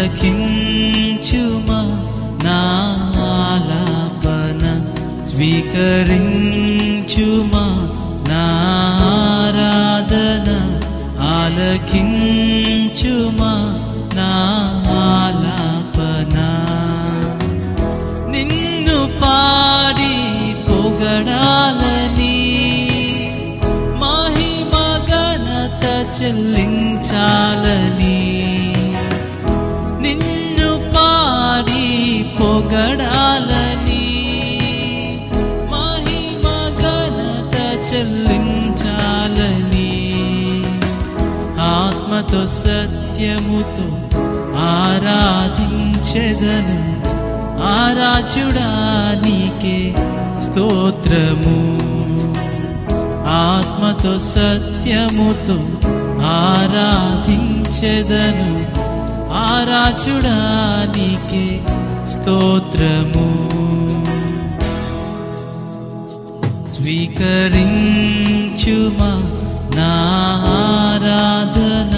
ఆలకించుమా నాలాపన స్వీకరించుమా నారాధన ఆలకించుమా నాలాపన నిన్ను పాడి పొగడాలని మహిమ ఘనత చెల్లించాలని నిన్ను పాడి పొగడాలని మహిమ ఘనత చెల్లించాలని ఆత్మతో సత్యముతో ఆరాధించెదను ఆరాజుడా నీకే స్తోత్రము ఆత్మతో సత్యముతో ఆరాధించెదను ఆరాజుడా నీకే స్తోత్రము స్వీకరించుమా నా ఆరాధన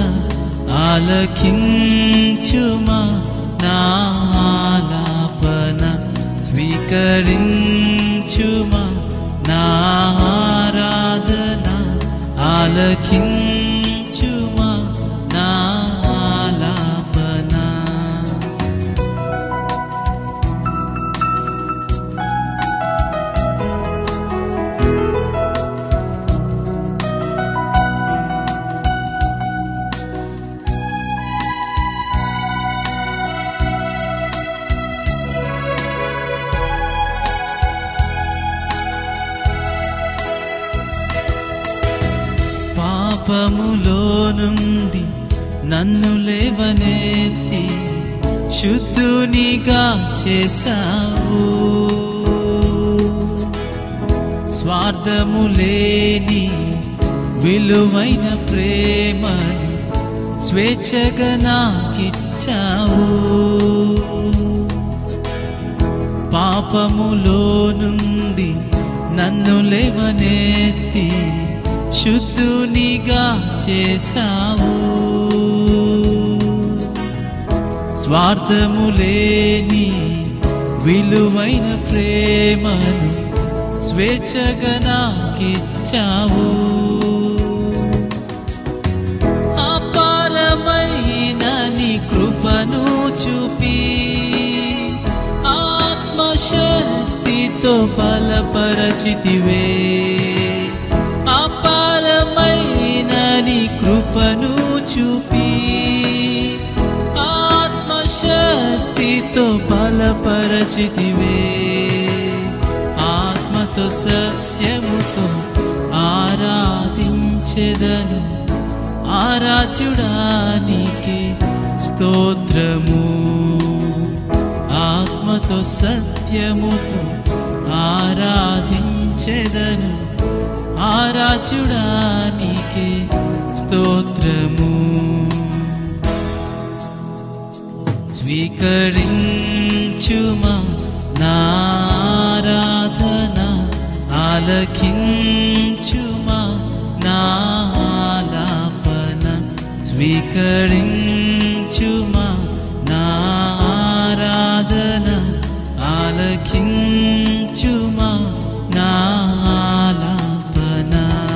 ఆలకించుమా నా ఆలాపన స్వీకరించుమా నా ఆరాధన ఆలకించుమా నా ఆలాపన పాపములో నుండి నన్ను లేవనెత్తి శుద్ధునిగా చేశావు స్వార్థము లేని విలువైన ప్రేమను స్వేచ్ఛగా నాకిచ్చావు పాపములో నుండి నన్ను లేవనెత్తి శుద్ధునిగా చేశావు స్వార్థము లేని విలువైన ప్రేమను స్వేచ్ఛగా నాకిచ్చావు అపారమైన నీ కృపను చూపి ఆత్మశక్తితో బలపరచితివే అపారమైన నీ కృపను చూపి ఆత్మశక్తితో బలపరచితివే ఆత్మతో సత్యముతో ఆరాధించెదను ఆరాధ్యుడా నీకే స్తోత్రము ఆత్మతో సత్యముతో ఆరాధించెదను ఆరాధ్యుడా నీకే స్తోత్రము స్వీకరించుమా నారాధన ఆలకించుమా నాలాపన స్వీకరించుమా నారాధన ఆలకించుమా నాలాపన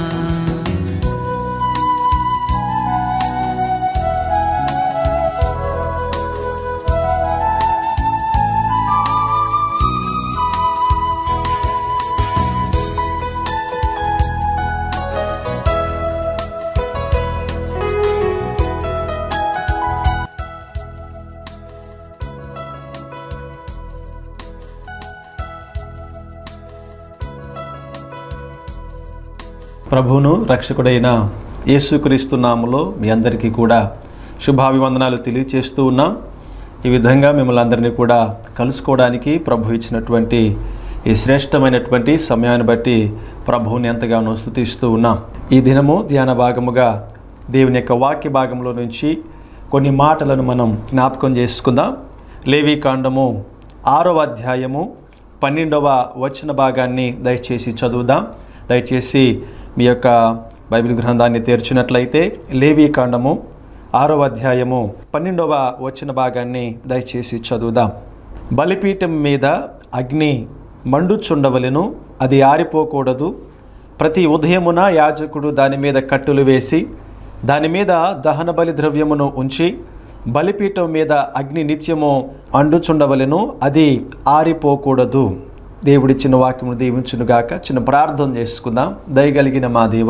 ప్రభువును రక్షకుడైన యేసుక్రీస్తు నామములో మీ అందరికీ కూడా శుభాభివందనాలు తెలియచేస్తూ ఉన్నాం ఈ విధంగా మిమ్మల్ని అందరినీ కూడా కలుసుకోవడానికి ప్రభు ఇచ్చినటువంటి ఈ శ్రేష్టమైనటువంటి సమయాన్ని బట్టి ప్రభువుని ఎంతగానో స్థుతిస్తూ ఉన్నాం ఈ దినము ధ్యాన భాగముగా దేవుని యొక్క వాక్య భాగంలో నుంచి కొన్ని మాటలను మనం జ్ఞాపకం చేసుకుందాం లేవి కాండము ఆరవ అధ్యాయము పన్నెండవ వచన భాగాన్ని దయచేసి చదువుదాం దయచేసి మీ యొక్క బైబిల్ గ్రంథాన్ని తెరిచినట్లయితే లేవి కాండము ఆరో అధ్యాయము పన్నెండవ వచ్చిన భాగాన్ని దయచేసి చదువుదాం బలిపీఠం మీద అగ్ని మండుచుండవలెను అది ఆరిపోకూడదు ప్రతి ఉదయమున యాజకుడు దాని మీద కట్టులు వేసి దాని మీద దహన బలి ద్రవ్యమును ఉంచి బలిపీఠం మీద అగ్ని నిత్యము అండుచుండవలెను అది ఆరిపోకూడదు దేవుడిచ్చిన వాక్యమును దీవించునుగాక చిన్న ప్రార్థన చేసుకుందాం దయగలిగిన మా దేవ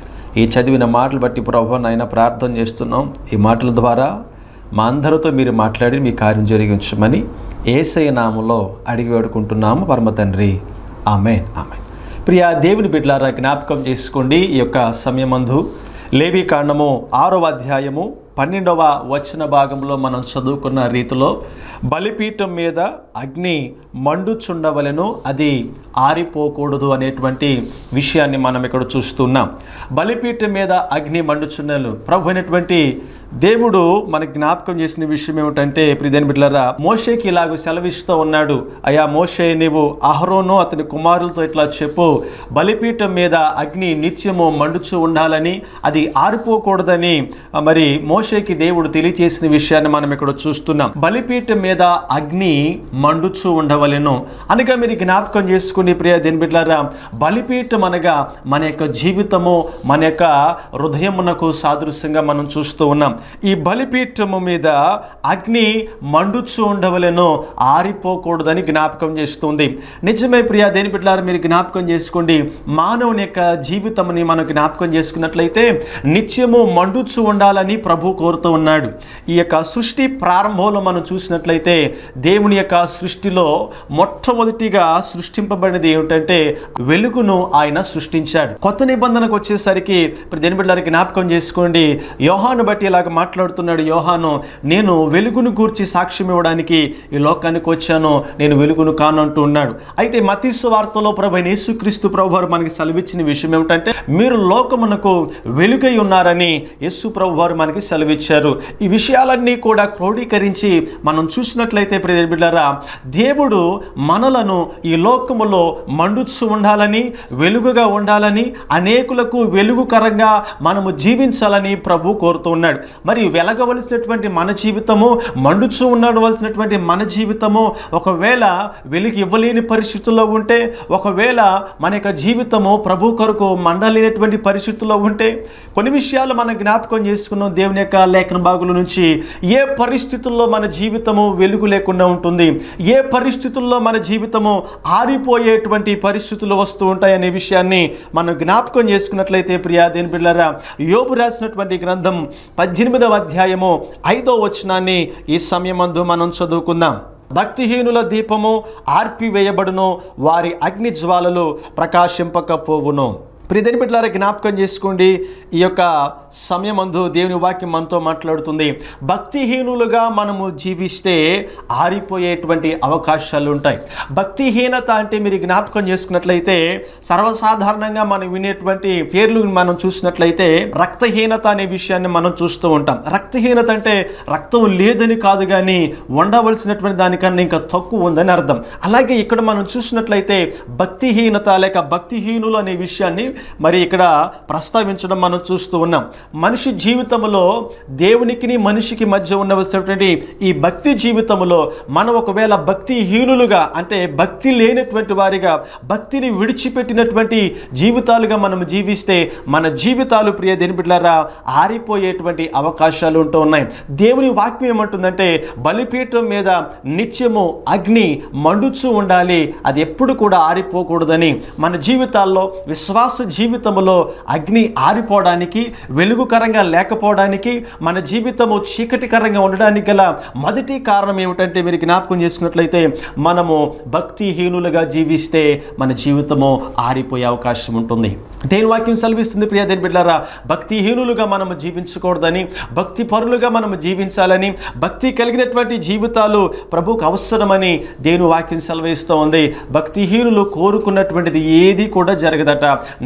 ఈ చదివిన మాటలు బట్టి ప్రభు నాయన ప్రార్థన చేస్తున్నాం ఈ మాటల ద్వారా మా అందరితో మీరు మాట్లాడి మీ కార్యం జరిగించమని ఏసయ నామంలో అడిగి వేడుకుంటున్నాము పరమ తండ్రి ఆమెన్ ఆమెన్ ప్రియా దేవుని బిడ్డలారా జ్ఞాపకం చేసుకోండి ఈ యొక్క సమయమందు లేవి కాండము ఆరవ అధ్యాయము పన్నెండవ వచన భాగంలో మనం చదువుకున్న రీతిలో బలిపీఠం మీద అగ్ని మండుచుండవలెను అది ఆరిపోకూడదు అనేటువంటి విషయాన్ని మనం ఇక్కడ చూస్తున్నాం బలిపీఠం మీద అగ్ని మండుచున్నలు ప్రభు అయినటువంటి దేవుడు మనకి జ్ఞాపకం చేసిన విషయం ఏమిటంటే ప్రిదేని బిడ్డలారా మోషేకి ఇలాగ సెలవిస్తూ ఉన్నాడు అయా మోషే నీవు అహరోను అతని కుమారులతో ఇట్లా చెప్పు బలిపీఠం మీద అగ్ని నిత్యము మండుచు ఉండాలని అది ఆరిపోకూడదని ఆ, మరి మోషేకి దేవుడు తెలియచేసిన విషయాన్ని మనం ఇక్కడ చూస్తున్నాం బలిపీఠం మీద అగ్ని మండుచు ఉండవలెను అనగా మీరు జ్ఞాపకం చేసుకుని ప్రియ దేని బిడ్డలారా బలిపీఠం అనగా మన యొక్క జీవితము మన యొక్క హృదయమునకు సాదృశ్యంగా మనం చూస్తూ ఉన్నాం ఈ బలిపీఠము మీద అగ్ని మండుచు ఉండవలెను ఆరిపోకూడదని జ్ఞాపకం చేస్తుంది నిజమే ప్రియా దేని బిడ్డలారా మీరు జ్ఞాపకం చేసుకోండి మానవుని యొక్క జీవితముని మనం జ్ఞాపకం చేసుకున్నట్లయితే నిత్యము మండుచు ఉండాలని ప్రభు కోరుతూ ఉన్నాడు ఈ యొక్క సృష్టి ప్రారంభంలో మనం చూసినట్లయితే దేవుని యొక్క సృష్టిలో మొట్టమొదటిగా సృష్టింపబడినది ఏమిటంటే వెలుగును ఆయన సృష్టించాడు కొత్త నిబంధనకు వచ్చేసరికి ఇప్పుడు దేని బిడ్డలారా జ్ఞాపకం చేసుకోండి యోహాను బట్టి ఇలాగ మాట్లాడుతున్నాడు యోహాను నేను వెలుగును గూర్చి సాక్ష్యం ఇవ్వడానికి ఈ లోకానికి వచ్చాను నేను వెలుగును కాను అంటూ ఉన్నాడు అయితే మతీసు వార్తలో ప్రభు అయిన యేసుక్రీస్తు ప్రభు వారు మనకి సెలవిచ్చిన విషయం ఏమిటంటే మీరు లోకమునకు వెలుగై ఉన్నారని యేసు ప్రభు వారు మనకి సెలవిచ్చారు ఈ విషయాలన్నీ కూడా క్రోడీకరించి మనం చూసినట్లయితే ప్రియ బిడ్డారా దేవుడు మనలను ఈ లోకములో మండుచు ఉండాలని వెలుగుగా ఉండాలని అనేకులకు వెలుగుకరంగా మనము జీవించాలని ప్రభు కోరుతూ ఉన్నాడు మరి వెలగవలసినటువంటి మన జీవితము మండుచు ఉండవలసినటువంటి మన జీవితము ఒకవేళ వెలుగు ఇవ్వలేని పరిస్థితుల్లో ఉంటే ఒకవేళ మన యొక్క జీవితము ప్రభు కొరకు మండలేనటువంటి పరిస్థితుల్లో ఉంటే కొన్ని విషయాలు మనం జ్ఞాపకం చేసుకున్నాం దేవుని యొక్క లేఖన భాగుల నుంచి ఏ పరిస్థితుల్లో మన జీవితము వెలుగు లేకుండా ఉంటుంది ఏ పరిస్థితుల్లో మన జీవితము ఆరిపోయేటువంటి పరిస్థితులు వస్తూ ఉంటాయనే విషయాన్ని మనం జ్ఞాపకం చేసుకున్నట్లయితే ప్రియా దేని బిళ్ళరా యోబు రాసినటువంటి గ్రంథం పద్దెనిమిదవ అధ్యాయము ఐదో వచనాన్ని ఈ సమయమందు మనం చదువుకుందాం భక్తిహీనుల దీపము ఆర్పివేయబడును వారి అగ్ని జ్వాలలు ప్రకాశింపకపోవును ప్రియదని బిడ్డలారా జ్ఞాపకం చేసుకోండి ఈ యొక్క సమయమందు దేవుని వాక్యం మనతో మాట్లాడుతుంది భక్తిహీనులుగా మనము జీవిస్తే ఆరిపోయేటువంటి అవకాశాలు ఉంటాయి భక్తిహీనత అంటే మీరు జ్ఞాపకం చేసుకున్నట్లయితే సర్వసాధారణంగా మనం వినేటువంటి పేర్లు మనం చూసినట్లయితే రక్తహీనత అనే విషయాన్ని మనం చూస్తూ ఉంటాం రక్తహీనత అంటే రక్తం లేదని కాదు కానీ ఉండవలసినటువంటి దానికన్నా ఇంకా తక్కువ ఉందని అర్థం అలాగే ఇక్కడ మనం చూసినట్లయితే భక్తిహీనత లేక భక్తిహీనులు అనే విషయాన్ని మరి ఇక్కడ ప్రస్తావించడం మనం చూస్తూ ఉన్నాం మనిషి జీవితంలో దేవునికి మనిషికి మధ్య ఉండవలసినటువంటి ఈ భక్తి జీవితంలో మనం ఒకవేళ భక్తిహీనులుగా అంటే భక్తి లేనటువంటి వారిగా భక్తిని విడిచిపెట్టినటువంటి జీవితాలుగా మనం జీవిస్తే మన జీవితాలు ప్రియ దేని బిడ్డలారా ఆరిపోయేటువంటి అవకాశాలు ఉంటూ ఉన్నాయి దేవుని వాక్యం ఏమంటుందంటే బలిపీఠం మీద నిత్యము అగ్ని మండుచూ ఉండాలి అది ఎప్పుడు కూడా ఆరిపోకూడదని మన జీవితాల్లో విశ్వాస జీవితంలో అగ్ని ఆరిపోవడానికి వెలుగుకరంగా లేకపోవడానికి మన జీవితము చీకటికరంగా ఉండడానికి గల మొదటి కారణం ఏమిటంటే మీరు జ్ఞాపకం చేసుకున్నట్లయితే మనము భక్తిహీనులుగా జీవిస్తే మన జీవితము ఆరిపోయే అవకాశం ఉంటుంది దేని వాక్యం సెలవిస్తుంది ప్రియ దేని బిడ్డారా భక్తిహీనులుగా మనము జీవించకూడదని భక్తి పరులుగా మనము జీవించాలని భక్తి కలిగినటువంటి జీవితాలు ప్రభువుకు అవసరమని దేని వాక్యం సెలవిస్తూ ఉంది భక్తిహీనులు కోరుకున్నటువంటిది ఏది కూడా జరగదట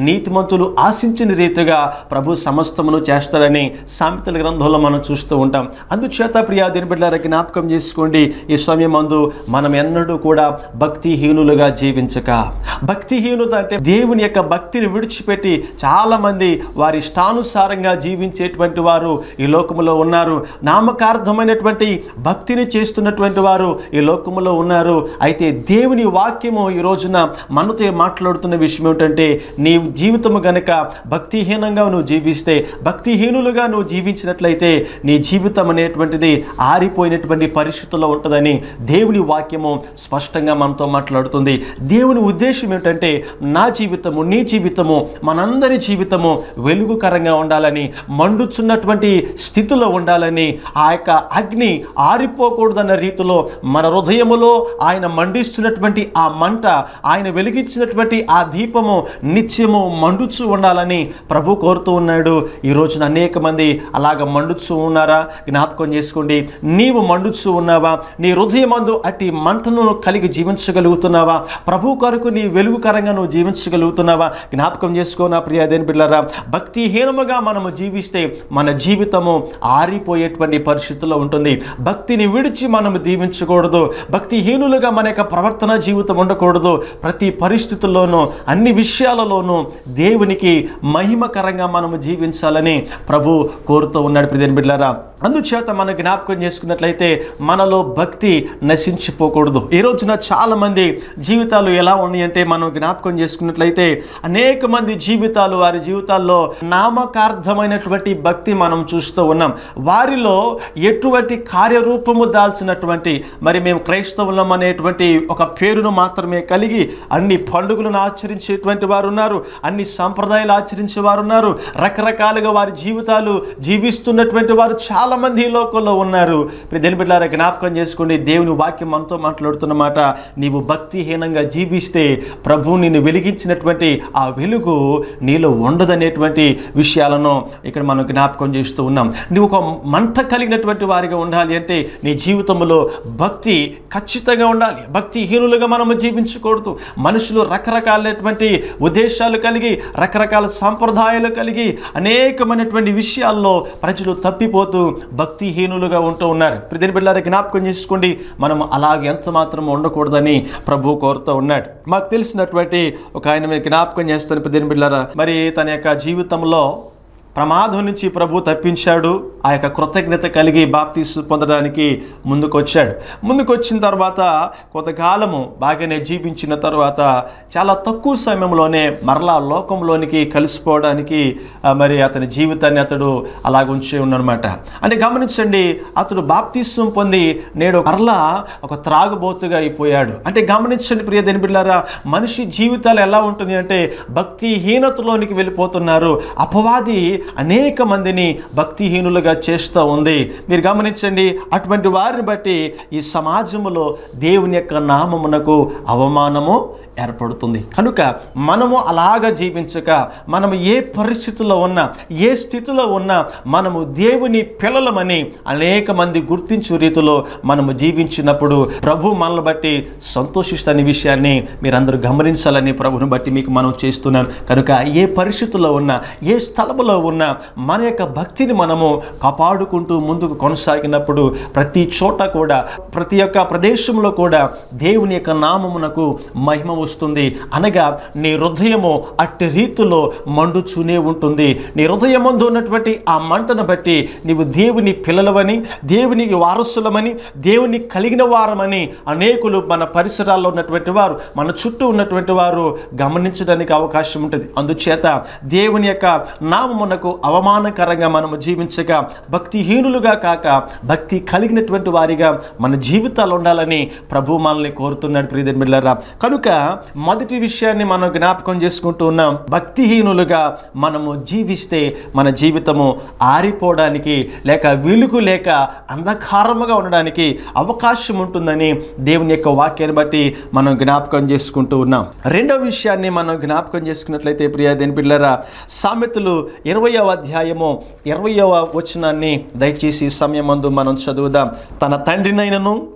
నీతిమంతులు ఆశించిన రీతిగా ప్రభు సమస్తమును చేస్తాడని సామెతల గ్రంథంలో మనం చూస్తూ ఉంటాం అందుచేత ప్రియా దీని బిడ్డలారా జ్ఞాపకం చేసుకోండి ఈ సమయం అందు మనం ఎన్నడూ కూడా భక్తిహీనులుగా జీవించక భక్తిహీనుత అంటే దేవుని యొక్క భక్తిని విడిచిపెట్టి చాలామంది వారి ఇష్టానుసారంగా జీవించేటువంటి వారు ఈ లోకములో ఉన్నారు నామకార్థమైనటువంటి భక్తిని చేస్తున్నటువంటి వారు ఈ లోకములో ఉన్నారు అయితే దేవుని వాక్యము ఈ రోజున మనతో మాట్లాడుతున్న విషయం ఏమిటంటే నీ జీవితము గనక భక్తిహీనంగా నువ్వు జీవిస్తే భక్తిహీనులుగా నువ్వు జీవించినట్లయితే నీ జీవితం అనేటువంటిది ఆరిపోయినటువంటి పరిస్థితుల్లో ఉంటుందని దేవుని వాక్యము స్పష్టంగా మనతో మాట్లాడుతుంది దేవుని ఉద్దేశం ఏమిటంటే నా జీవితము నీ జీవితము మనందరి జీవితము వెలుగుకరంగా ఉండాలని మండుచున్నటువంటి స్థితిలో ఉండాలని ఆ యొక్క అగ్ని ఆరిపోకూడదన్న రీతిలో మన హృదయములో ఆయన మండిస్తున్నటువంటి ఆ మంట ఆయన వెలిగించినటువంటి ఆ దీపము నిత్యము మండుచు ఉండాలని ప్రభు కోరుతూ ఉన్నాడు ఈ రోజున అనేక మంది అలాగ మండుచు ఉన్నారా జ్ఞాపకం చేసుకోండి నీవు మండుచు ఉన్నావా నీ హృదయమందు అట్టి మంటను కలిగి జీవించగలుగుతున్నావా ప్రభు కొరకు నీ వెలుగుకరంగా నువ్వు జీవించగలుగుతున్నావా జ్ఞాపకం చేసుకో నా ప్రియ దేని బిడ్డలారా భక్తిహీనముగా మనము జీవిస్తే మన జీవితము ఆరిపోయేటువంటి పరిస్థితుల్లో ఉంటుంది భక్తిని విడిచి మనము దీవించకూడదు భక్తిహీనులుగా మన యొక్క ప్రవర్తన జీవితం ఉండకూడదు ప్రతి పరిస్థితుల్లోనూ అన్ని విషయాలలోనూ దేవునికి మహిమకరంగా మనము జీవించాలని ప్రభు కోరుతూ ఉన్నాడు ప్రియని బిడ్డలారా అందుచేత మనం జ్ఞాపకం చేసుకున్నట్లయితే మనలో భక్తి నశించిపోకూడదు ఈ రోజున చాలా మంది జీవితాలు ఎలా ఉన్నాయంటే మనం జ్ఞాపకం చేసుకున్నట్లయితే అనేక మంది జీవితాలు వారి జీవితాల్లో నామకార్థమైనటువంటి భక్తి మనం చూస్తూ ఉన్నాం వారిలో ఎటువంటి కార్యరూపము దాల్చినటువంటి మరి మేము క్రైస్తవులం అనేటువంటి ఒక పేరును మాత్రమే కలిగి అన్ని పండుగలను ఆచరించేటువంటి వారు ఉన్నారు అన్ని సంప్రదాయాలు ఆచరించే వారు ఉన్నారు రకరకాలుగా వారి జీవితాలు జీవిస్తున్నటువంటి వారు చాలా మంది ఈ లోకంలో ఉన్నారు దేని బిడ్డారా జ్ఞాపకం చేసుకోండి దేవుని వాక్యం మనతో మాట్లాడుతున్నమాట నీవు భక్తిహీనంగా జీవిస్తే ప్రభు నిన్ను వెలిగించినటువంటి ఆ వెలుగు నీలో ఉండదనేటువంటి విషయాలను ఇక్కడ మనం జ్ఞాపకం చేస్తూ ఉన్నాం నువ్వు ఒక మంట కలిగినటువంటి వారిగా ఉండాలి అంటే నీ జీవితంలో భక్తి ఖచ్చితంగా ఉండాలి భక్తిహీనులుగా మనము జీవించకూడదు మనుషులు రకరకాలైనటువంటి ఉద్దేశాలు కలిగి రకరకాల సంప్రదాయాలు కలిగి అనేకమైనటువంటి విషయాల్లో ప్రజలు తప్పిపోతూ భక్తిహీనులుగా ఉంటూ ఉన్నారు ప్రతిని బిడ్డారా జ్ఞాపకం చేసుకోండి మనం అలాగే ఎంత మాత్రం ఉండకూడదని ప్రభు కోరుతూ ఉన్నాడు మాకు తెలిసినటువంటి ఒక ఆయన మీరు జ్ఞాపకం చేస్తాను ప్రతిని బిడ్డారా మరి తన యొక్క జీవితంలో ప్రమాదం నుంచి ప్రభు తప్పించాడు ఆ యొక్క కృతజ్ఞత కలిగి బాప్తీసు పొందడానికి ముందుకొచ్చాడు ముందుకొచ్చిన తర్వాత కొంతకాలము బాగానే జీవించిన తర్వాత చాలా తక్కువ సమయంలోనే మరలా లోకంలోనికి కలిసిపోవడానికి ఆ, మరి అతని జీవితాన్ని అతడు అలాగ ఉంచి ఉన్నమాట అంటే గమనించండి అతడు బాప్తీసం పొంది నేడు మరలా ఒక త్రాగుబోతుగా అయిపోయాడు అంటే గమనించండి ప్రియ దేని బిడ్డారా మనిషి జీవితాలు ఎలా ఉంటుంది అంటే భక్తిహీనతలోనికి వెళ్ళిపోతున్నారు అపవాది అనేక మందిని భక్తిహీనులుగా చేస్తూ ఉంది మీరు గమనించండి అటువంటి వారిని బట్టి ఈ సమాజంలో దేవుని యొక్క నామమునకు అవమానము ఏర్పడుతుంది కనుక మనము అలాగ జీవించక మనము ఏ పరిస్థితుల్లో ఉన్నా ఏ స్థితిలో ఉన్నా మనము దేవుని పిల్లలమని అనేక మంది గుర్తించు రీతిలో మనము జీవించినప్పుడు ప్రభు మనల్ని బట్టి సంతోషిస్తున్న విషయాన్ని మీరందరూ గమనించాలని ప్రభుని బట్టి మీకు మనం చేస్తున్నాను కనుక ఏ పరిస్థితుల్లో ఉన్నా ఏ స్థలంలో ఉన్నా మన యొక్క భక్తిని మనము కాపాడుకుంటూ ముందుకు కొనసాగినప్పుడు ప్రతి చోట కూడా ప్రతి ఒక్క ప్రదేశంలో కూడా దేవుని యొక్క నామమునకు మహిమ వస్తుంది అనగా నీ హృదయము అట్టి రీతిలో మండుచూనే ఉంటుంది నీ హృదయమందు ఉన్నటువంటి ఆ మంటను బట్టి నీవు దేవుని పిల్లలవని దేవునికి వారసులమని దేవుని కలిగిన వారమని అనేకులు మన పరిసరాల్లో ఉన్నటువంటి వారు మన చుట్టూ ఉన్నటువంటి వారు గమనించడానికి అవకాశం ఉంటుంది అందుచేత దేవుని యొక్క నామమునకు అవమానకరంగా మనము జీవించగా భక్తిహీనులుగా కాక భక్తి కలిగినటువంటి వారిగా మన జీవితాలు ఉండాలని ప్రభు మనల్ని కోరుతున్నాడు ప్రియదని బిడ్డారా కనుక మొదటి విషయాన్ని మనం జ్ఞాపకం చేసుకుంటూ ఉన్నాం భక్తిహీనులుగా మనము జీవిస్తే మన జీవితము ఆరిపోవడానికి లేక వెలుగు లేక అంధకారముగా ఉండడానికి అవకాశం ఉంటుందని దేవుని యొక్క వాక్యాన్ని బట్టి మనం జ్ఞాపకం చేసుకుంటూ ఉన్నాం రెండో విషయాన్ని మనం జ్ఞాపకం చేసుకున్నట్లయితే ప్రియ దేని పిల్లరా సామెతలు ఇరవయవ అధ్యాయము ఇరవయవ వచనాన్ని దయచేసి ఈ సమయమందు మనం చదువుదాం తన తండ్రినైనను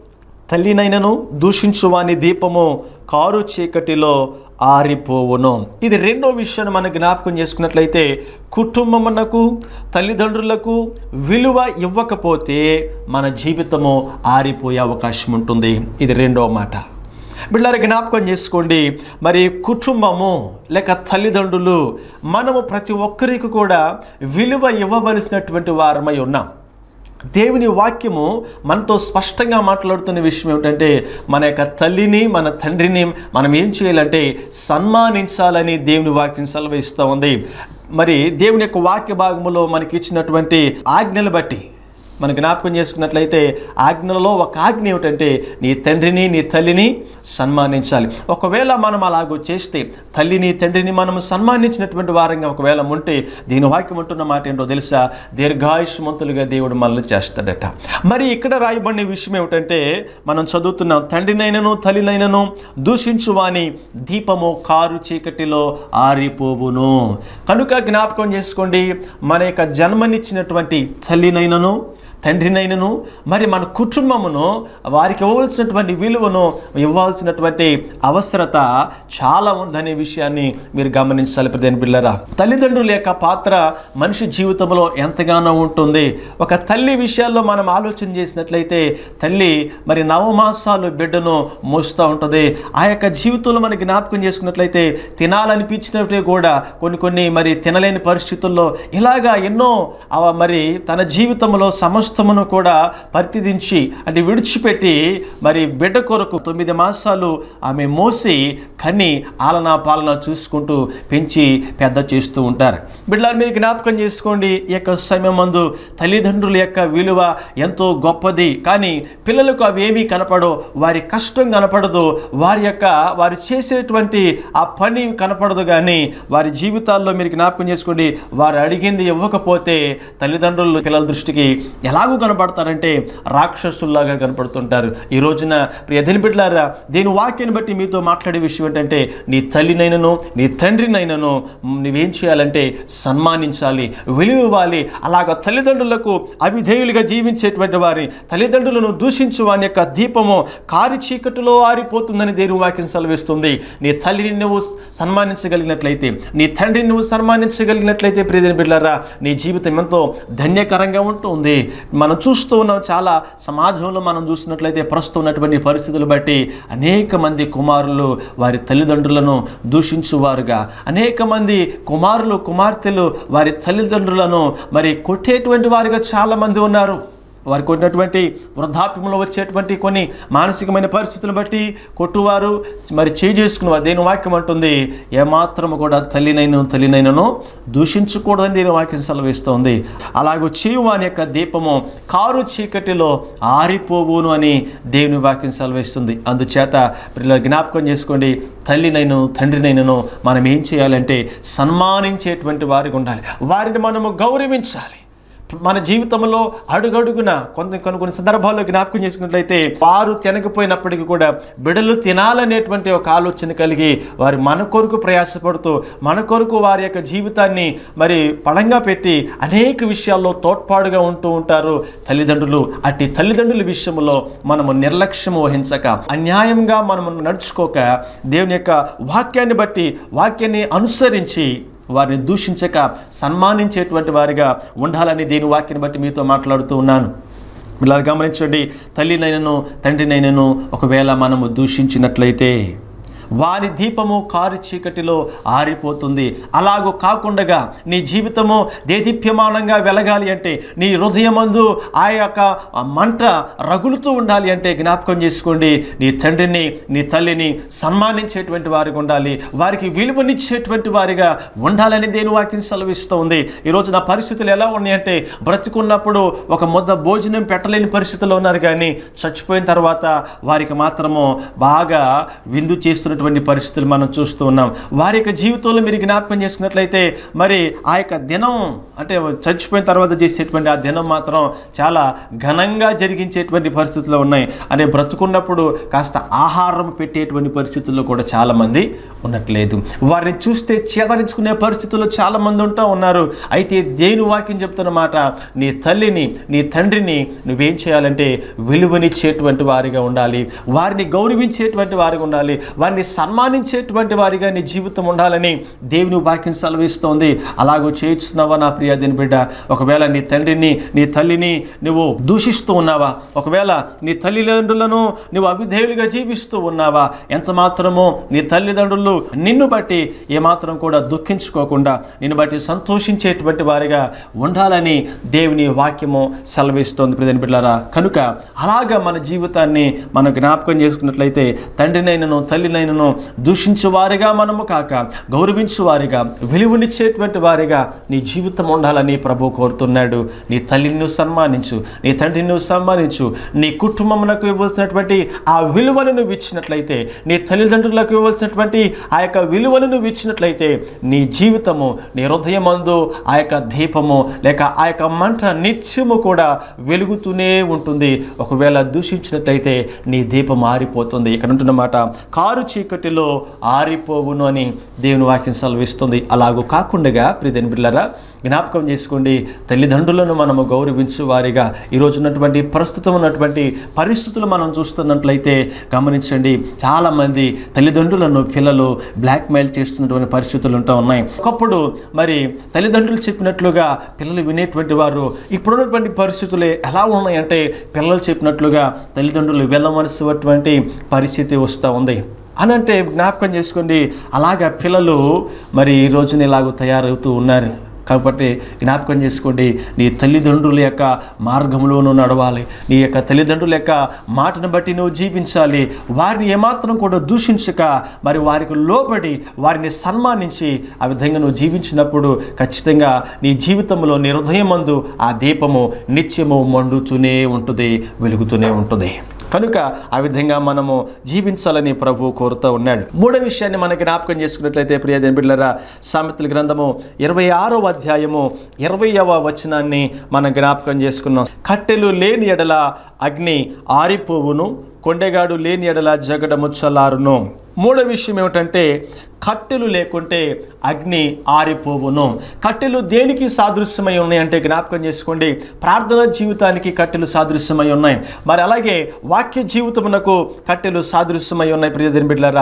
తల్లినైనను దూషించువాని దీపము కారు చీకటిలో ఆరిపోవును ఇది రెండో విషయాన్ని మనం జ్ఞాపకం చేసుకున్నట్లయితే కుటుంబమునకు తల్లిదండ్రులకు విలువ ఇవ్వకపోతే మన జీవితము ఆరిపోయే అవకాశం ఉంటుంది ఇది రెండో మాట బిళ్ళారి జ్ఞాపకం చేసుకోండి మరి కుటుంబము లేక తల్లిదండ్రులు మనము ప్రతి ఒక్కరికి కూడా విలువ ఇవ్వవలసినటువంటి వారమై ఉన్నాం దేవుని వాక్యము మనతో స్పష్టంగా మాట్లాడుతున్న విషయం ఏమిటంటే మన యొక్క తల్లిని మన తండ్రిని మనం ఏం చేయాలంటే సన్మానించాలని దేవుని వాక్యం సెలవిస్తూ ఉంది మరి దేవుని యొక్క వాక్య భాగములో మనకి ఇచ్చినటువంటి ఆజ్ఞలు బట్టి మనం జ్ఞాపకం చేసుకున్నట్లయితే ఆజ్ఞలలో ఒక ఆజ్ఞ ఏమిటంటే నీ తండ్రిని నీ తల్లిని సన్మానించాలి ఒకవేళ మనం అలాగో చేస్తే తల్లిని తండ్రిని మనం సన్మానించినటువంటి వారంగా ఒకవేళ ఉంటే దీని వాక్యం ఉంటున్న మాట ఏంటో తెలుసా దీర్ఘాయుష్మంతులుగా దేవుడు మనల్ని చేస్తాడట మరి ఇక్కడ రాయబడిన విషయం ఏమిటంటే మనం చదువుతున్నాం తండ్రినైనను తల్లినైనను దూషించు వాని దీపము కారు చీకటిలో ఆరిపోవును కనుక జ్ఞాపకం చేసుకోండి మన యొక్క జన్మనిచ్చినటువంటి తల్లినైనను తండ్రినైనను మరి మన కుటుంబమును వారికి ఇవ్వవలసినటువంటి విలువను ఇవ్వాల్సినటువంటి అవసరత చాలా ఉందనే విషయాన్ని మీరు గమనించాలి ప్రదేని బిళ్ళరా తల్లిదండ్రుల యొక్క పాత్ర మనిషి జీవితంలో ఎంతగానో ఉంటుంది ఒక తల్లి విషయాల్లో మనం ఆలోచన చేసినట్లయితే తల్లి మరి నవమాసాలు బిడ్డను మోస్తూ ఉంటుంది ఆ యొక్క జీవితంలో మనకి జ్ఞాపకం చేసుకున్నట్లయితే తినాలనిపించినట్టే కూడా కొన్ని కొన్ని మరి తినలేని పరిస్థితుల్లో ఇలాగా ఎన్నో ఆ మరి తన జీవితంలో సమస్తమును కూడా పరితిదించి అంటే విడిచిపెట్టి మరి బిడ్డ కొరకు తొమ్మిది మాసాలు ఆమె మోసి కన్ని ఆలనా పాలన చూసుకుంటూ పెంచి పెద్ద చేస్తూ ఉంటారు బిడ్డలు మీరు జ్ఞాపకం చేసుకోండి ఈ యొక్క సమయం మందు తల్లిదండ్రుల యొక్క విలువ ఎంతో గొప్పది కానీ పిల్లలకు అవేమీ కనపడవు వారి కష్టం కనపడదు వారి యొక్క వారు చేసేటువంటి ఆ పని కనపడదు కానీ వారి జీవితాల్లో మీరు జ్ఞాపకం చేసుకోండి వారు అడిగింది ఇవ్వకపోతే తల్లిదండ్రులు పిల్లల దృష్టికి ఎలాగూ కనపడతారంటే రాక్షసుల్లాగా కనపడుతుంటారు ఈ రోజున ఎదిలి బిడ్డలారా దీని వాక్యాన్ని బట్టి మీతో మాట్లాడే విషయం ఏంటంటే నీ తల్లినైనను నీ తండ్రినైనను నువ్వేం చేయాలంటే సన్మానించాలి విలువ ఇవ్వాలి అలాగ తల్లిదండ్రులకు అవిధేయులుగా జీవించేటువంటి వారి తల్లిదండ్రులను దూషించు వాని యొక్క దీపము కారి చీకటిలో ఆరిపోతుందని దేవుని వాక్యం సెలవిస్తుంది నీ తల్లిని నువ్వు సన్మానించగలిగినట్లయితే నీ తండ్రిని నువ్వు సన్మానించగలిగినట్లయితే ప్రియదని బిడ్డారా నీ జీవితం ఎంతో ధన్యకరంగా ఉంటుంది మనం చూస్తూ ఉన్నాం చాలా సమాజంలో మనం చూస్తున్నట్లయితే ప్రస్తుతం ఉన్నటువంటి పరిస్థితులు బట్టి అనేక మంది కుమారులు వారి తల్లిదండ్రులను దూషించువారుగా అనేక మంది కుమారులు కుమార్తెలు వారి తల్లిదండ్రులను మరి కొట్టేటువంటి వారిగా చాలామంది ఉన్నారు వారికి ఉన్నటువంటి వృద్ధాప్యంలో వచ్చేటువంటి కొన్ని మానసికమైన పరిస్థితులను బట్టి కొట్టువారు మరి చేయి చేసుకునేవారు దేని వాక్యం అంటుంది ఏమాత్రము కూడా తల్లినైన తల్లినైనను దూషించకూడదని దేని వాక్యం సెలవిస్తోంది అలాగూ చేయు వాని యొక్క దీపము కారు చీకటిలో ఆరిపోవును అని దేవుని వాక్యం సెలవిస్తుంది అందుచేత పిల్లలు జ్ఞాపకం చేసుకోండి తల్లినైను తండ్రినైనను మనం ఏం చేయాలంటే సన్మానించేటువంటి వారికి ఉండాలి వారిని మనము గౌరవించాలి మన జీవితంలో అడుగడుగున కొన్ని కొన్ని కొన్ని సందర్భాల్లో జ్ఞాపకం చేసుకున్నట్లయితే వారు తినకపోయినప్పటికీ కూడా బిడలు తినాలనేటువంటి ఒక ఆలోచన కలిగి వారు మన కొరకు ప్రయాసపడుతూ మన కొరకు వారి యొక్క జీవితాన్ని మరి పడంగా పెట్టి అనేక విషయాల్లో తోడ్పాటుగా ఉంటూ ఉంటారు తల్లిదండ్రులు అట్టి తల్లిదండ్రుల విషయంలో మనము నిర్లక్ష్యం వహించక అన్యాయంగా మనము నడుచుకోక దేవుని యొక్క వాక్యాన్ని బట్టి వాక్యాన్ని అనుసరించి వారిని దూషించక సన్మానించేటువంటి వారిగా ఉండాలని దీని వాక్యాన్ని బట్టి మీతో మాట్లాడుతూ ఉన్నాను ఇలా గమనించండి తల్లినైనను తండ్రినైనను ఒకవేళ మనము దూషించినట్లయితే వారి దీపము కారు చీకటిలో ఆరిపోతుంది అలాగూ కాకుండా నీ జీవితము దేదీప్యమానంగా వెలగాలి అంటే నీ హృదయమందు ఆ యొక్క మంట రగులుతూ ఉండాలి అంటే జ్ఞాపకం చేసుకోండి నీ తండ్రిని నీ తల్లిని సన్మానించేటువంటి వారిగా ఉండాలి వారికి విలువనిచ్చేటువంటి వారిగా ఉండాలని దేని వాక్యం సెలవిస్తూ ఉంది ఈరోజు నా పరిస్థితులు ఎలా ఉన్నాయంటే బ్రతికున్నప్పుడు ఒక ముద్ద భోజనం పెట్టలేని పరిస్థితుల్లో ఉన్నారు కానీ చచ్చిపోయిన తర్వాత వారికి మాత్రము బాగా విందు చేస్తున్నటువంటి వెళ్తున్నటువంటి పరిస్థితులు మనం చూస్తూ ఉన్నాం వారి యొక్క జీవితంలో మీరు జ్ఞాపకం చేసుకున్నట్లయితే మరి ఆ యొక్క దినం అంటే చచ్చిపోయిన తర్వాత చేసేటువంటి ఆ దినం మాత్రం చాలా ఘనంగా జరిగించేటువంటి పరిస్థితులు ఉన్నాయి అనే బ్రతుకున్నప్పుడు కాస్త ఆహారం పెట్టేటువంటి పరిస్థితుల్లో కూడా చాలామంది ఉండట్లేదు వారిని చూస్తే చేదరించుకునే పరిస్థితుల్లో చాలామంది ఉంటా ఉన్నారు అయితే దేని వాక్యం చెప్తున్న మాట నీ తల్లిని నీ తండ్రిని నువ్వేం చేయాలంటే విలువనిచ్చేటువంటి వారిగా ఉండాలి వారిని గౌరవించేటువంటి వారిగా ఉండాలి వారిని సన్మానించేటువంటి వారిగా నీ జీవితం ఉండాలని దేవుని వాక్యం సెలవిస్తోంది అలాగూ చేస్తున్నావా నా ప్రియ దీని బిడ్డ ఒకవేళ నీ తండ్రిని నీ తల్లిని నువ్వు దూషిస్తూ ఉన్నావా ఒకవేళ నీ తల్లిదండ్రులను నువ్వు అవిధేయులుగా జీవిస్తూ ఉన్నావా ఎంత మాత్రమో నీ తల్లిదండ్రులు నిన్ను బట్టి ఏమాత్రం కూడా దుఃఖించుకోకుండా నిన్ను బట్టి సంతోషించేటువంటి వారిగా ఉండాలని దేవుని వాక్యము సెలవిస్తోంది ప్రజని బిడ్డారా కనుక అలాగా మన జీవితాన్ని మనం జ్ఞాపకం చేసుకున్నట్లయితే తండ్రినైనను తల్లినైనను దూషించే వారిగా మనము కాక గౌరవించు వారిగా విలువనిచ్చేటువంటి వారిగా నీ జీవితం ఉండాలని ప్రభు కోరుతున్నాడు నీ తల్లిని నువ్వు సన్మానించు నీ తండ్రిని నువ్వు సన్మానించు నీ కుటుంబమునకు ఇవ్వాల్సినటువంటి ఆ విలువను నువ్వు ఇచ్చినట్లయితే నీ తల్లిదండ్రులకు ఇవ్వాల్సినటువంటి ఆ యొక్క విలువను నువ్వు ఇచ్చినట్లయితే నీ జీవితము నీ హృదయమందు ఆ యొక్క దీపము లేక ఆ యొక్క మంట నిత్యము కూడా వెలుగుతూనే ఉంటుంది ఒకవేళ దూషించినట్లయితే నీ దీపం ఆరిపోతుంది ఇక్కడ ఉంటున్నమాట కారు చీకటిలో ఆరిపోవును అని దేవుని వాక్యం సెలవిస్తుంది అలాగూ కాకుండా ప్రియదని బిడ్డలారా జ్ఞాపకం చేసుకోండి తల్లిదండ్రులను మనము గౌరవించు వారిగా ఈరోజు ఉన్నటువంటి ప్రస్తుతం ఉన్నటువంటి పరిస్థితులు మనం చూస్తున్నట్లయితే గమనించండి చాలామంది తల్లిదండ్రులను పిల్లలు బ్లాక్మెయిల్ చేస్తున్నటువంటి పరిస్థితులు ఉంటూ ఉన్నాయి ఒకప్పుడు మరి తల్లిదండ్రులు చెప్పినట్లుగా పిల్లలు వినేటువంటి వారు ఇప్పుడున్నటువంటి పరిస్థితులు ఎలా ఉన్నాయంటే పిల్లలు చెప్పినట్లుగా తల్లిదండ్రులు వెళ్ళవలసినటువంటి పరిస్థితి వస్తూ ఉంది అని అంటే జ్ఞాపకం చేసుకోండి అలాగా పిల్లలు మరి ఈ రోజున ఇలాగ తయారవుతూ ఉన్నారు కాబట్టి జ్ఞాపకం చేసుకోండి నీ తల్లిదండ్రుల యొక్క మార్గంలో నువ్వు నడవాలి నీ యొక్క తల్లిదండ్రుల యొక్క మాటను బట్టి నువ్వు జీవించాలి వారిని ఏమాత్రం కూడా దూషించక మరి వారికి లోబడి వారిని సన్మానించి ఆ విధంగా నువ్వు జీవించినప్పుడు ఖచ్చితంగా నీ జీవితంలో నీ హృదయమందు ఆ దీపము నిత్యము మండుతూనే ఉంటుంది వెలుగుతూనే ఉంటుంది కనుక ఆ విధంగా మనము జీవించాలని ప్రభు కోరుతూ ఉన్నాడు మూడో విషయాన్ని మనకి జ్ఞాపకం చేసుకున్నట్లయితే ప్రియదేని బిడ్డలరా సామెతల గ్రంథము ఇరవై ఆరో అధ్యాయము ఇరవైవ వచనాన్ని మనం జ్ఞాపకం చేసుకున్నాం కట్టెలు లేని ఎడల అగ్ని ఆరిపోవును కొండెగాడు లేని ఎడల జగడము చల్లారును మూడో విషయం ఏమిటంటే కట్టెలు లేకుంటే అగ్ని ఆరిపోవును కట్టెలు దేనికి సాదృశ్యమై ఉన్నాయి అంటే జ్ఞాపకం చేసుకోండి ప్రార్థన జీవితానికి కట్టెలు సాదృశ్యమై ఉన్నాయి మరి అలాగే వాక్య జీవితమునకు కట్టెలు సాదృశ్యమై ఉన్నాయి ప్రియదిని బిడ్డలారా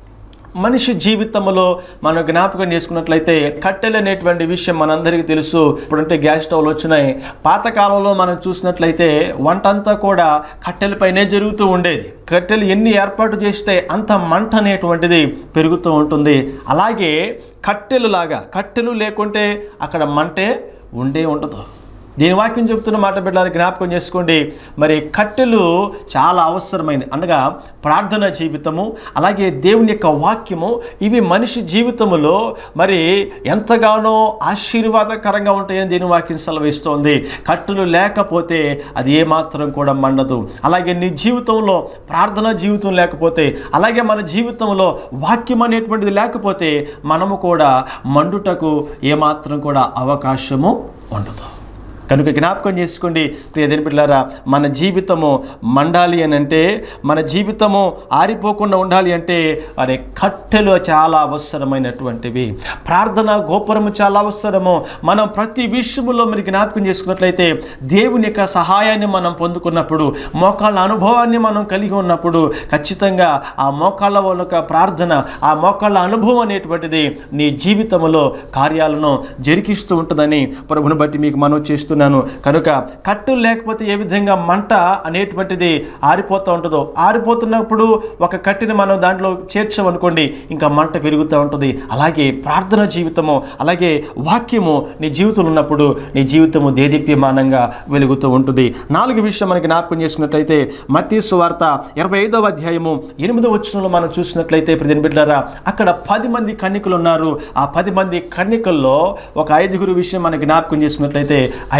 మనిషి జీవితంలో మనం జ్ఞాపకం చేసుకున్నట్లయితే కట్టెలు అనేటువంటి విషయం మనందరికీ తెలుసు ఇప్పుడంటే గ్యాస్ స్టవ్లు వచ్చినాయి పాతకాలంలో మనం చూసినట్లయితే వంట అంతా కూడా కట్టెలపైనే జరుగుతూ ఉండేది కట్టెలు ఎన్ని ఏర్పాటు చేస్తే అంత మంట అనేటువంటిది పెరుగుతూ ఉంటుంది అలాగే కట్టెలు లాగా కట్టెలు లేకుంటే అక్కడ మంటే ఉండే ఉండదు దీని వాక్యం చెప్తున్న మాట బిడ్డలు జ్ఞాపకం చేసుకోండి మరి కట్టెలు చాలా అవసరమైనది అనగా ప్రార్థన జీవితము అలాగే దేవుని యొక్క వాక్యము ఇవి మనిషి జీవితములో మరి ఎంతగానో ఆశీర్వాదకరంగా ఉంటాయని దీని వాక్యం సెలవిస్తోంది కట్టెలు లేకపోతే అది ఏమాత్రం కూడా మండదు అలాగే నీ జీవితంలో ప్రార్థన జీవితం లేకపోతే అలాగే మన జీవితంలో వాక్యం అనేటువంటిది లేకపోతే మనము కూడా మండుటకు ఏమాత్రం కూడా అవకాశము ఉండదు కనుక జ్ఞాపకం చేసుకోండి ప్రియ బిడ్డలారా మన జీవితము మండాలి అని అంటే మన జీవితము ఆరిపోకుండా ఉండాలి అంటే అనే కట్టెలు చాలా అవసరమైనటువంటివి ప్రార్థన గోపురము చాలా అవసరము మనం ప్రతి విషయములో మీరు జ్ఞాపకం చేసుకున్నట్లయితే దేవుని యొక్క సహాయాన్ని మనం పొందుకున్నప్పుడు మోకాళ్ళ అనుభవాన్ని మనం కలిగి ఉన్నప్పుడు ఖచ్చితంగా ఆ మోకాళ్ళ యొక్క ప్రార్థన ఆ మోకాళ్ళ అనుభవం అనేటువంటిది నీ జీవితంలో కార్యాలను జరిగిస్తూ ఉంటుందని ప్రభుని బట్టి మీకు మనవి చేస్తున్నాను కనుక కట్టు లేకపోతే ఏ విధంగా మంట అనేటువంటిది ఆరిపోతూ ఉంటుందో ఆరిపోతున్నప్పుడు ఒక కట్టిని మనం దాంట్లో చేర్చామనుకోండి ఇంకా మంట పెరుగుతూ ఉంటుంది అలాగే ప్రార్థన జీవితము అలాగే వాక్యము నీ జీవితంలో ఉన్నప్పుడు నీ జీవితము దేదీప్యమానంగా వెలుగుతూ ఉంటుంది నాలుగు విషయం మనకి జ్ఞాపకం చేసుకున్నట్లయితే మత్తీసు వార్త ఇరవై ఐదవ అధ్యాయము ఎనిమిదవ వచనంలో మనం చూసినట్లయితే ప్రతి బిడ్డారా అక్కడ పది మంది కన్నికలు ఉన్నారు ఆ పది మంది కన్నికల్లో ఒక ఐదుగురు విషయం మనకి జ్ఞాపకం చేసుకున్నట్లయితే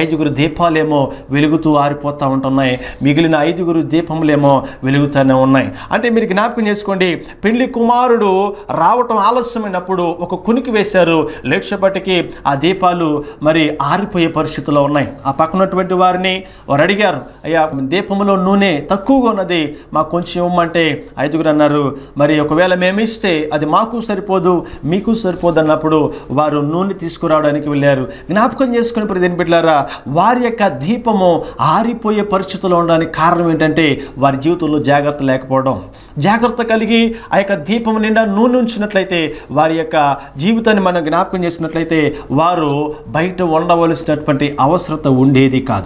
ఐదుగురు దీపాలేమో వెలుగుతూ ఆరిపోతూ ఉంటున్నాయి మిగిలిన ఐదుగురు దీపములేమో వెలుగుతూనే ఉన్నాయి అంటే మీరు జ్ఞాపకం చేసుకోండి పెళ్లి కుమారుడు రావటం ఆలస్యమైనప్పుడు ఒక కునికి వేశారు లేక్షపటికి ఆ దీపాలు మరి ఆరిపోయే పరిస్థితిలో ఉన్నాయి ఆ పక్కనటువంటి వారిని వారు అడిగారు అయ్యా దీపంలో నూనె తక్కువగా ఉన్నది మాకు కొంచెం ఇవ్వమంటే ఐదుగురు అన్నారు మరి ఒకవేళ మేము ఇస్తే అది మాకు సరిపోదు మీకు సరిపోదు అన్నప్పుడు వారు నూనె తీసుకురావడానికి వెళ్ళారు జ్ఞాపకం చేసుకుని ప్రతిని బిడ్డారా వారి యొక్క దీపము ఆరిపోయే పరిస్థితుల్లో ఉండడానికి కారణం ఏంటంటే వారి జీవితంలో జాగ్రత్త లేకపోవడం జాగ్రత్త కలిగి ఆ యొక్క దీపం నిండా నూనె ఉంచినట్లయితే వారి యొక్క జీవితాన్ని మనం జ్ఞాపకం చేసినట్లయితే వారు బయట ఉండవలసినటువంటి అవసరత ఉండేది కాదు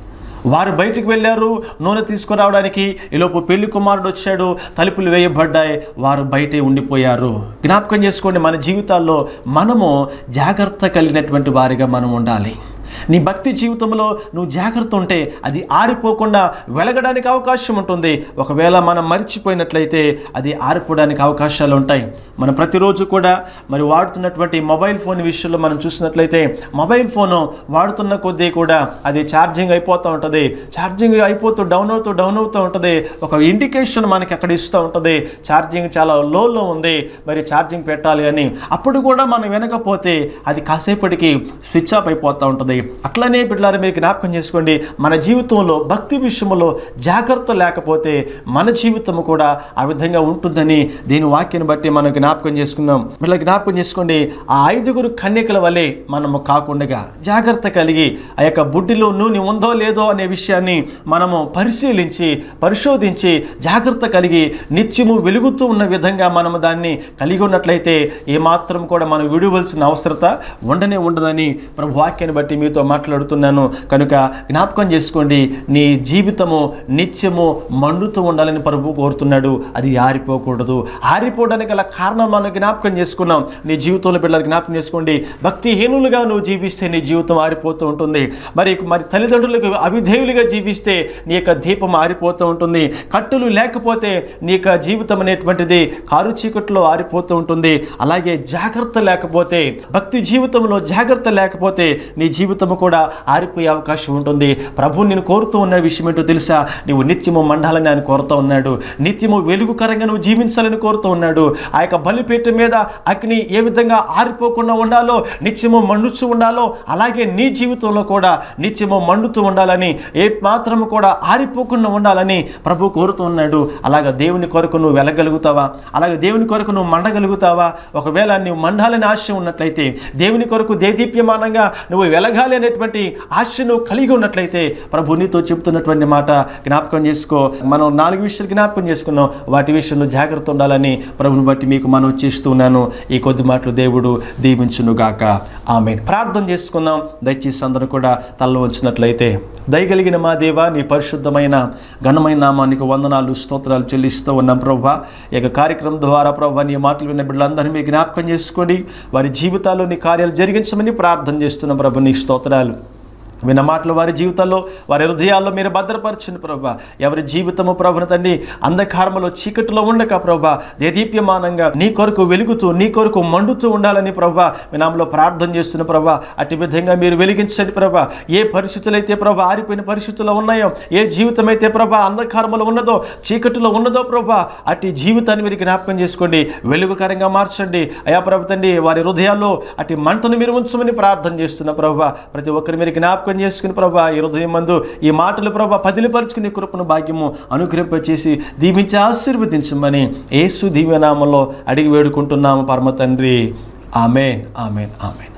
వారు బయటికి వెళ్ళారు నూనె తీసుకురావడానికి ఈలోపు పెళ్లి కుమారుడు వచ్చాడు తలుపులు వేయబడ్డాయి వారు బయటే ఉండిపోయారు జ్ఞాపకం చేసుకోండి మన జీవితాల్లో మనము జాగ్రత్త కలిగినటువంటి వారిగా మనం ఉండాలి నీ భక్తి జీవితంలో నువ్వు జాగ్రత్త ఉంటే అది ఆరిపోకుండా వెలగడానికి అవకాశం ఉంటుంది ఒకవేళ మనం మర్చిపోయినట్లయితే అది ఆరిపోవడానికి అవకాశాలు ఉంటాయి మనం ప్రతిరోజు కూడా మరి వాడుతున్నటువంటి మొబైల్ ఫోన్ విషయంలో మనం చూసినట్లయితే మొబైల్ ఫోను వాడుతున్న కొద్దీ కూడా అది ఛార్జింగ్ అయిపోతూ ఉంటుంది ఛార్జింగ్ అయిపోతూ డౌన్ అవుతూ డౌన్ అవుతూ ఉంటుంది ఒక ఇండికేషన్ మనకి అక్కడ ఇస్తూ ఉంటుంది ఛార్జింగ్ చాలా లోలో ఉంది మరి ఛార్జింగ్ పెట్టాలి అని అప్పుడు కూడా మనం వినకపోతే అది కాసేపటికి స్విచ్ ఆఫ్ అయిపోతూ ఉంటుంది అట్లనే బిడ్డలారా మీరు జ్ఞాపకం చేసుకోండి మన జీవితంలో భక్తి విషయంలో జాగ్రత్త లేకపోతే మన జీవితం కూడా ఆ విధంగా ఉంటుందని దీని వాక్యాన్ని బట్టి మనం జ్ఞాపకం చేసుకున్నాం మళ్ళీ జ్ఞాపకం చేసుకోండి ఆ ఐదుగురు కన్యకల వలె మనము కాకుండా జాగ్రత్త కలిగి ఆ యొక్క బుడ్డిలో నూనె ఉందో లేదో అనే విషయాన్ని మనము పరిశీలించి పరిశోధించి జాగ్రత్త కలిగి నిత్యము వెలుగుతూ ఉన్న విధంగా మనము దాన్ని కలిగి ఉన్నట్లయితే ఏమాత్రం కూడా మనం విడవలసిన అవసరత ఉండనే ఉండదని ప్రభు వాక్యాన్ని బట్టి మీతో మాట్లాడుతున్నాను కనుక జ్ఞాపకం చేసుకోండి నీ జీవితము నిత్యము మండుతూ ఉండాలని ప్రభు కోరుతున్నాడు అది ఆరిపోకూడదు ఆరిపోవడానికి గల కారణం మనం జ్ఞాపకం చేసుకున్నాం నీ జీవితంలో బిడ్డలు జ్ఞాపకం చేసుకోండి భక్తిహీనులుగా నువ్వు జీవిస్తే నీ జీవితం ఆరిపోతూ ఉంటుంది మరి మరి తల్లిదండ్రులకు అవిధేయులుగా జీవిస్తే నీ యొక్క దీపం ఆరిపోతూ ఉంటుంది కట్టులు లేకపోతే నీ యొక్క జీవితం అనేటువంటిది కారు చీకట్లో ఆరిపోతూ ఉంటుంది అలాగే జాగ్రత్త లేకపోతే భక్తి జీవితంలో జాగ్రత్త లేకపోతే నీ జీవితము కూడా ఆరిపోయే అవకాశం ఉంటుంది ప్రభు నేను కోరుతూ ఉన్న విషయం ఏంటో తెలుసా నువ్వు నిత్యము మండాలని ఆయన కోరుతూ ఉన్నాడు నిత్యము వెలుగుకరంగా నువ్వు జీవించాలని కోరుతూ ఉన్నాడు ఆ యొక్క బలిపీఠం మీద అగ్ని ఏ విధంగా ఆరిపోకుండా ఉండాలో నిత్యము మండుచు ఉండాలో అలాగే నీ జీవితంలో కూడా నిత్యము మండుతూ ఉండాలని ఏ మాత్రము కూడా ఆరిపోకుండా ఉండాలని ప్రభు కోరుతూ ఉన్నాడు అలాగే దేవుని కొరకు నువ్వు వెళ్ళగలుగుతావా అలాగే దేవుని కొరకు నువ్వు మండగలుగుతావా ఒకవేళ నువ్వు మండాలని ఆశ ఉన్నట్లయితే దేవుని కొరకు దేదీప్యమానంగా నువ్వు వెలగాలి అనేటువంటి ఆశ నువ్వు కలిగి ఉన్నట్లయితే ప్రభు నీతో చెబుతున్నటువంటి మాట జ్ఞాపకం చేసుకో మనం నాలుగు విషయాలు జ్ఞాపకం చేసుకున్నాం వాటి విషయంలో జాగ్రత్త ఉండాలని ప్రభుని బట్టి మీకు మనం చేస్తున్నాను ఈ కొద్ది మాటలు దేవుడు దీవించునుగాక ఆమె ప్రార్థన చేసుకుందాం దయచేసి అందరూ కూడా తల్ల ఉంచినట్లయితే దయగలిగిన మా దేవ నీ పరిశుద్ధమైన ఘనమైన నామానికి వందనాలు స్తోత్రాలు చెల్లిస్తూ ఉన్నాం ప్రభా ఈ యొక్క కార్యక్రమం ద్వారా ప్రభా నీ మాటలు విన్న బిడ్డలందరినీ మీరు జ్ఞాపకం చేసుకోండి వారి జీవితాల్లో నీ కార్యాలు జరిగించమని ప్రార్థన చేస్తున్నాం ప్రభు నీ స్తోత్రాలు విన్న మాటలు వారి జీవితాల్లో వారి హృదయాల్లో మీరు భద్రపరచండి ప్రభా ఎవరి జీవితము ప్రభున తండ్రి అంధకారములో చీకటిలో ఉండక ప్రభా దేదీప్యమానంగా నీ కొరకు వెలుగుతూ నీ కొరకు మండుతూ ఉండాలని ప్రభా మీ నామలో ప్రార్థన చేస్తున్న ప్రభా అట్టి విధంగా మీరు వెలిగించండి ప్రభా ఏ పరిస్థితులు అయితే ప్రభా ఆరిపోయిన పరిస్థితుల్లో ఉన్నాయో ఏ జీవితం అయితే ప్రభా అంధకారములో ఉన్నదో చీకటిలో ఉన్నదో ప్రభా అట్టి జీవితాన్ని మీరు జ్ఞాపకం చేసుకోండి వెలుగుకరంగా మార్చండి అయా ప్రభు తండ్రి వారి హృదయాల్లో అట్టి మంటను మీరు ఉంచమని ప్రార్థన చేస్తున్న ప్రభా ప్రతి ఒక్కరు మీరు జ్ఞాపకం చేసుకుని ప్రభా ఈ హృదయం మందు ఈ మాటలు ప్రభా పదిలిపరుచుకుని కృపను భాగ్యము అనుగ్రహింపచేసి దీవించి ఆశీర్వదించమని యేసు దివ్యనామంలో అడిగి వేడుకుంటున్నాము పరమ తండ్రి ఆమెన్ ఆమెన్ ఆమెన్